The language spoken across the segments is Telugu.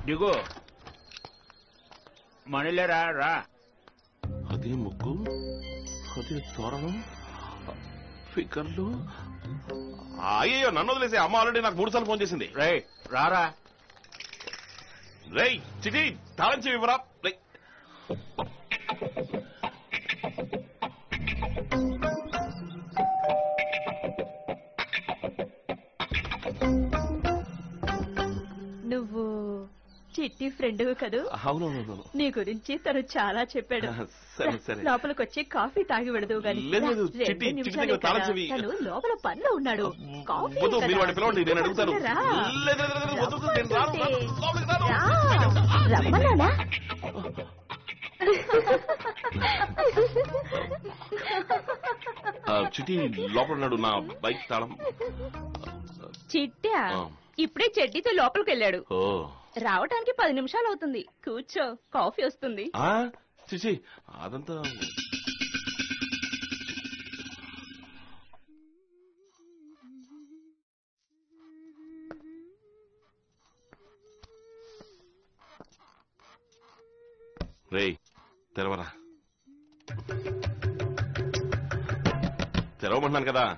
దిగు మనీలేరా రా అదే ముగ్గు అదే తోరణం ఫిగర్లు అయ్యో నన్ను వదిలేసి అమ్మ ఆల్రెడీ నాకు మూడు సార్లు ఫోన్ చేసింది రే రారా రేయ్ చిటి తాళం చెవి ఇవ్వరా రేయ్. నువ్వు చిట్టి ఫ్రెండ్ కదూ అవునవునవును నీ గురించి తను చాలా చెప్పాడు సరే సరే లోపలికి వచ్చి కాఫీ తాగి విడదు గాని లేదు, లేదు, రా, చిట్టి, రెండు చిట్టి నిమిషాలే దగ్గర తాళం కదా. చెవి. తను లోపల పనిలో ఉన్నాడు కాఫీ వద్దు కదా. మీరు వాడిని పిలవండి నేను అడుగుతాను రా. లేదు, లేదు, లేదు, వద్దు, వద్దు, నేను రాను, రాను, లోపలికి రాను. రా. రమ్మన్నానా ఆ, చిటి లోపల ఉన్నాడు నా బైక్ తాళం చిట్టా ఆ. ఇప్పుడే చెడ్డీతో లోపలికి వెళ్ళాడు ఓ రావటానికి పది నిమిషాలు అవుతుంది కూర్చో కాఫీ వస్తుంది ఆ చిచి అదంతా రేయ్ తెరవరా తెరవమంటున్నాను కదా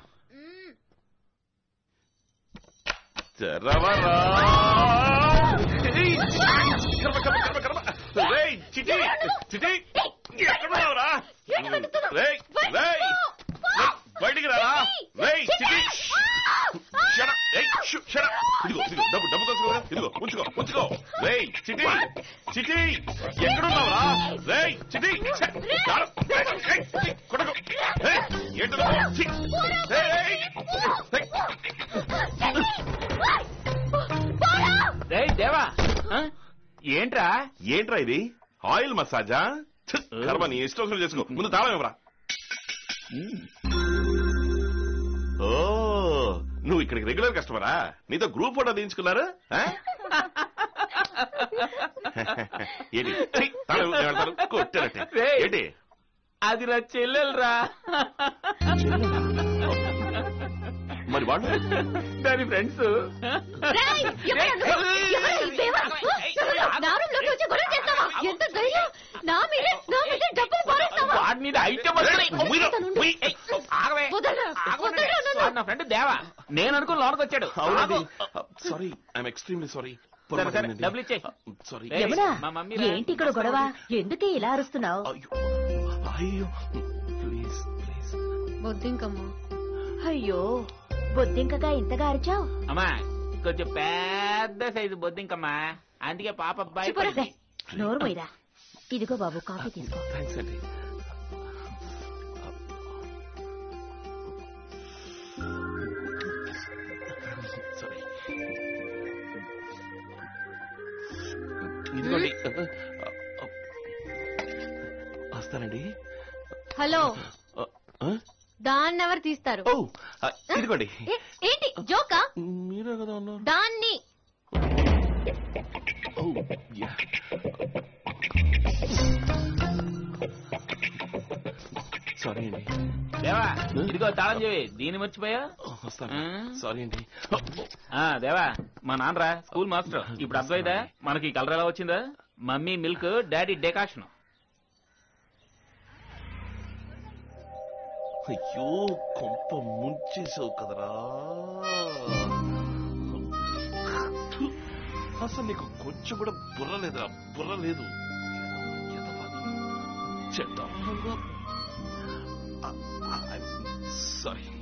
తెరవరా ఏయ్, కర్మ, కర్మ, కర్మ, కర్మ. రేయ్, చిటి, చిటి, ఎక్కడున్నావురా? రేయ్, రేయ్, రేయ్, బయటికి రారా రేయ్ చిటి షడ ఏయ్ షు, షడ ఇదిగో ఇదిగో డబ్బు డబ్బు కోసం కదా ఇదిగో ఉంచుకో ఉంచుకో రేయ్ చిటి చిటి ఎక్కడున్నావురా రేయ్ చిటి ఛ, కారం. ఏయ్, ఏయ్, ఏయ్, కొట్టకు ఏయ్, ఏంటో ఛీ. ఏయ్, ఏయ్, రే దేవా ఆ? ఏంట్రా ఏంట్రా ఇది ఆయిల్ మసాజా ఛ, కర్మ నీ ఇష్టం వచ్చినట్టు చేసుకో ముందు తాళం ఇవ్వరా ఓ నువ్వు ఇక్కడికి రెగ్యులర్ కస్టమరా నీతో గ్రూప్ ఫోటో తీయించుకున్నారు ఆ? ఏంటి ఛీ, తాళం ఇవ్వు, నేను వెళ్తాను. కొట్టారటే రేయ్. ఏంటి అది నా చెల్లెలరా మరి వాళ్ళు దాని ఫ్రెండ్స్ రేయ్, ఎవరు నువ్వు? ఎవరు ఈ దేవా? నా రూమ్లోకి వచ్చి గొడవ చేస్తావా? ఎంత ధైర్యం? నా మీదే నా మీదే డబ్బులు పారేస్తావా? వాడి మీద ఐటమ్ ఏయ్, ముయ్యరా, ముయ్. ఆగవే వదలరా, ఆగండి. వదలరా నన్ను. వాడు నా ఫ్రెండ్ దేవా నేను అనుకుని లోనకి వచ్చాడు అవునండి ఆగు. సారీ ఐఎమ్ ఎక్స్ట్రీమ్లీ సారీ సరే, సరే, డబ్బులు ఇచ్చేయ్. సారీ ఏయ్, యమునా, మా మమ్మీ రా. ఏంటి ఇక్కడ గొడవ ఎందుకే ఇలా అరుస్తున్నావు అయ్యో అయ్యో ప్లీజ్ ప్లీజ్ బొద్దింకమ్మ అయ్యో బొద్దింకగా ఇంతగా అరిచావు అమ్మా కొంచెం పెద్ద సైజు బొద్దింకమ్మా అందుకే పాప భయపడింది నోరు పోయిరా ఇదిగో బాబు కాఫీ తీసుకో థ్యాంక్స్ అండి సారీ ఇదిగోండి వస్తానండి హలో ఆ? దాన్ని ఎవరు తీస్తారు ఓ ఆ, ఇదిగోండి ఏ- ఏంటి జోకా మీరే కదా ఉన్నారు దాన్ని ఓ యా సారీ అండి దేవా ఇదిగో తాళం చెవి దీన్ని మర్చిపోయా ఓ, వస్తాను ఆ? సారీ అండి ఆ దేవా మా నాన్నరా స్కూల్ మాస్టర్ ఇప్పుడు అర్థమైందా మనకి కలర్ ఎలా వచ్చిందా మమ్మీ మిల్క్ డాడీ డెకాషన్ అయ్యో కొంప ముంచేసావు కదరా అసలు నీకు కొంచెం కూడా బుర్ర లేదురా బుర్ర లేదు సారీ